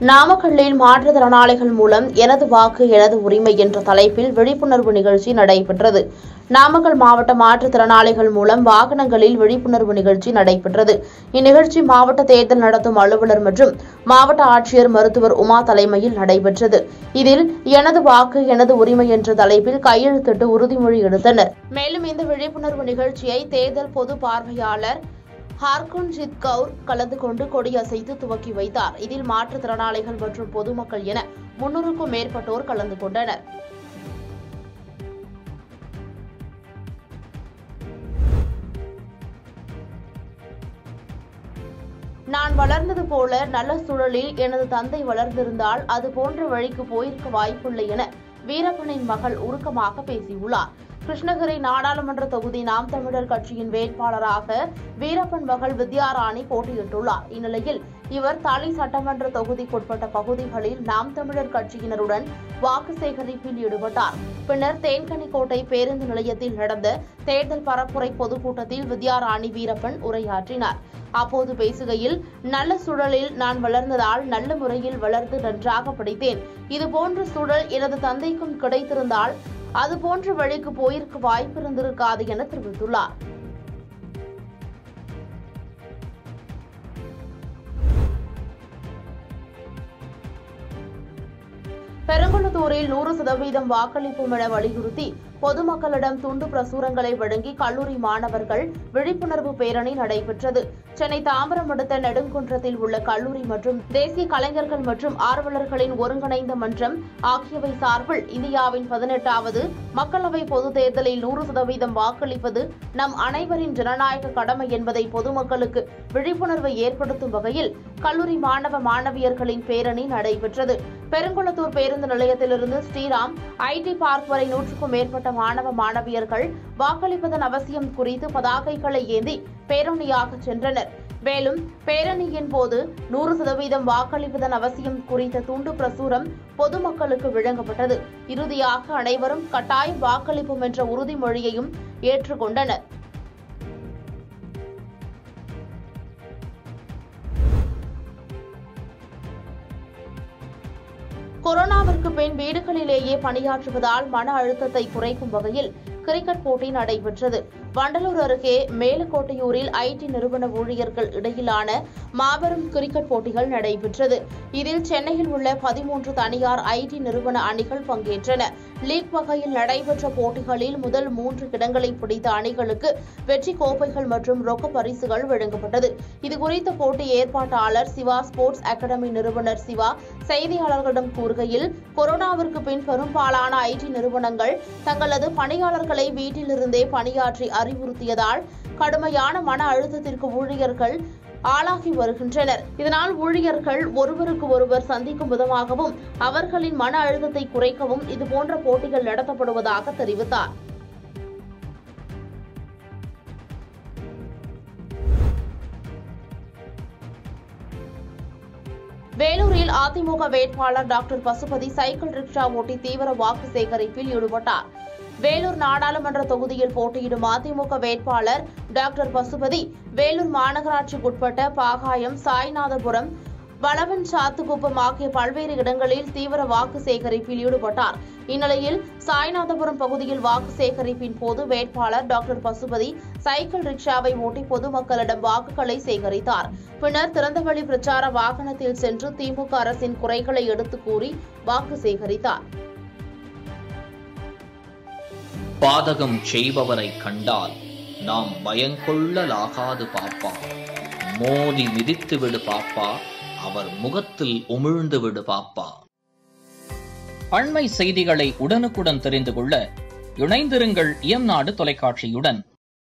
நாமக்கல்லில் மாற்றுத்திறனாளிகள் மூலம் எனது வாக்கு எனது உரிமை என்ற தலைப்பில் விழிப்புணர்வு நிகழ்ச்சி நடைபெற்றது நாமக்கல் மாவட்ட மாற்றுத்திறனாளிகள் மூலம் வாகனங்களில் விழிப்புணர்வு நிகழ்ச்சி நடைபெற்றது இந்நிகழ்ச்சி மாவட்ட தேர்தல் நடத்தும் அலுவலர் மற்றும் மாவட்ட ஆட்சியர் மருத்துவர் உமா தலைமையில் நடைபெற்றது இதில் எனது வாக்கு எனது உரிமை என்ற தலைப்பில் கையெழுத்திட்டு உறுதிமொழி எடுத்தனர் மேலும் இந்த விழிப்புணர்வு நிகழ்ச்சியை தேர்தல் பொது பார்வையாளர் ஹார்குன்ஜித் கவுர் கலந்து கொண்டு கொடியசைத்து துவக்கி வைத்தார் இதில் மாற்றுத்திறனாளிகள் மற்றும் பொதுமக்கள் என முன்னூறுக்கும் மேற்பட்டோர் கலந்து கொண்டனர் நான் வளர்ந்தது போல நல்ல சூழலில் எனது தந்தை வளர்ந்திருந்தால் அது போன்ற வழிக்கு போயிருக்க வாய்ப்பில்லை என வீரப்பனின் மகள் உருக்கமாக பேசியுள்ளார் கிருஷ்ணகிரி நாடாளுமன்ற தொகுதி நாம் தமிழர் கட்சியின் வேட்பாளராக வீரப்பன் மகள் வித்யாராணி போட்டியிட்டுள்ளார் இந்நிலையில் இவர் தாலி சட்டமன்ற தொகுதிக்குட்பட்ட பகுதிகளில் நாம் தமிழர் கட்சியினருடன் வாக்கு சேகரிப்பில் ஈடுபட்டார் பின்னர் தேன்கனிக்கோட்டை பேருந்து நிலையத்தில் நடந்த தேர்தல் பரப்புரை பொதுக்கூட்டத்தில் வித்யாராணி வீரப்பன் உரையாற்றினார் அப்போது பேசுகையில் நல்ல சூழலில் நான் வளர்ந்ததால் நல்ல முறையில் வளர்ந்து நன்றாக படித்தேன் இதுபோன்ற சூழல் எனது தந்தைக்கும் கிடைத்திருந்தால் அதுபோன்ற வழிக்கு போயிருக்க வாய்ப்பிருந்திருக்காது என தெரிவித்துள்ளார் பெருங்குளத்தூரில் நூறு சதவீதம் வாக்களிப்போம் என வலியுறுத்தி பொதுமக்களிடம் துண்டு பிரசுரங்களை வழங்கி கல்லூரி மாணவர்கள் விழிப்புணர்வு பேரணி நடைபெற்றது சென்னை தாம்பரம் அடுத்த நெடுங்குன்றத்தில் உள்ள கல்லூரி மற்றும் தேசிய கலைஞர்கள் மற்றும் ஆர்வலர்களின் ஒருங்கிணைந்த மன்றம் ஆகியவை சார்பில் இந்தியாவின் பதினெட்டாவது மக்களவை பொதுத் தேர்தலில் நூறு சதவீதம் வாக்களிப்பது நம் அனைவரின் ஜனநாயக கடமை என்பதை பொதுமக்களுக்கு விழிப்புணர்வை ஏற்படுத்தும் வகையில் கல்லூரி மாணவ மாணவியர்களின் பேரணி நடைபெற்றது பெருங்குளத்தூர் பேருந்து நிலையத்திலிருந்து ஸ்ரீராம் ஐடி பார்க் வரை நூற்றுக்கும் மேற்பட்ட மாணவ மாணவியர்கள் வாக்களிப்பதன் அவசியம் குறித்து பதாகைகளை ஏந்தி பேரணியாக சென்றனர் மேலும் பேரணியின் போது நூறு சதவீதம் வாக்களிப்பதன் அவசியம் குறித்த துண்டு பிரசுரம் பொதுமக்களுக்கு வழங்கப்பட்டது இறுதியாக அனைவரும் கட்டாயம் வாக்களிப்போம் என்ற உறுதிமொழியையும் ஏற்றுக்கொண்டனர் கொரோனாவிற்கு பின் வீடுகளிலேயே பணியாற்றுவதால் மன அழுத்தத்தை குறைக்கும் வகையில் கிரிக்கெட் போட்டி நடைபெற்றது வண்டலூர் அருகே மேலக்கோட்டையூரில் ஐடி நிறுவன ஊழியர்கள் இடையிலான மாபெரும் கிரிக்கெட் போட்டிகள் நடைபெற்றது இதில் சென்னையில் உள்ள பதிமூன்று தனியார் ஐடி நிறுவன அணிகள் பங்கேற்றன லீக் வகையில் நடைபெற்ற போட்டிகளில் முதல் மூன்று இடங்களை பிடித்த அணிகளுக்கு வெற்றி கோப்பைகள் மற்றும் ரொக்க பரிசுகள் வழங்கப்பட்டது இதுகுறித்த போட்டி ஏற்பாட்டாளர் சிவா ஸ்போர்ட்ஸ் அகாடமி நிறுவனர் சிவா செய்தியாளர்களிடம் கூறுகையில் கொரோனாவிற்கு பின் பெரும்பாலான ஐடி நிறுவனங்கள் தங்களது பணியாளர்களை வீட்டிலிருந்தே பணியாற்றி அறிவுறுத்தியதால் கடுமையான மன அழுத்தத்திற்கு ஊழியர்கள் ஆளாகி வருகின்றனர் இதனால் ஊழியர்கள் ஒருவருக்கு ஒருவர் சந்திக்கும் விதமாகவும் அவர்களின் மன அழுத்தத்தை குறைக்கவும் இதுபோன்ற போட்டிகள் நடத்தப்படுவதாக தெரிவித்தார் வேலூரில் அதிமுக வேட்பாளர் டாக்டர் பசுபதி சைக்கிள் ரிக்ஷா ஓட்டி தீவிர வாக்கு சேகரிப்பில் ஈடுபட்டார் வேலூர் நாடாளுமன்ற தொகுதியில் போட்டியிடும் அதிமுக வேட்பாளர் டாக்டர் பசுபதி வேலூர் மாநகராட்சிக்குட்பட்ட பாகாயம் சாய்நாதபுரம் வளவன் சாத்துக்குப்பம் ஆகிய பல்வேறு இடங்களில் தீவிர வாக்கு சேகரிப்பில் ஈடுபட்டார் இந்நிலையில் சாய்நாதபுரம் பகுதியில் வாக்கு சேகரிப்பின் போது வேட்பாளர் டாக்டர் பசுபதி சைக்கிள் ரிக்ஷாவை ஓட்டி பொதுமக்களிடம் வாக்குகளை சேகரித்தார் பின்னர் திறந்தவெளி பிரச்சார வாகனத்தில் சென்று திமுக அரசின் குறைகளை எடுத்துக் கூறி வாக்கு சேகரித்தார் பாதகம் செய்பவரை கண்டால் நாம் பயங்கொள்ளலாகாது பாப்பா மோதி மிதித்து விடு பாப்பா அவர் முகத்தில் உமிழ்ந்து விடு பாப்பா அண்மை செய்திகளை உடனுக்குடன் தெரிந்து கொள்ள இணைந்திருங்கள் இயம்நாடு தொலைக்காட்சியுடன்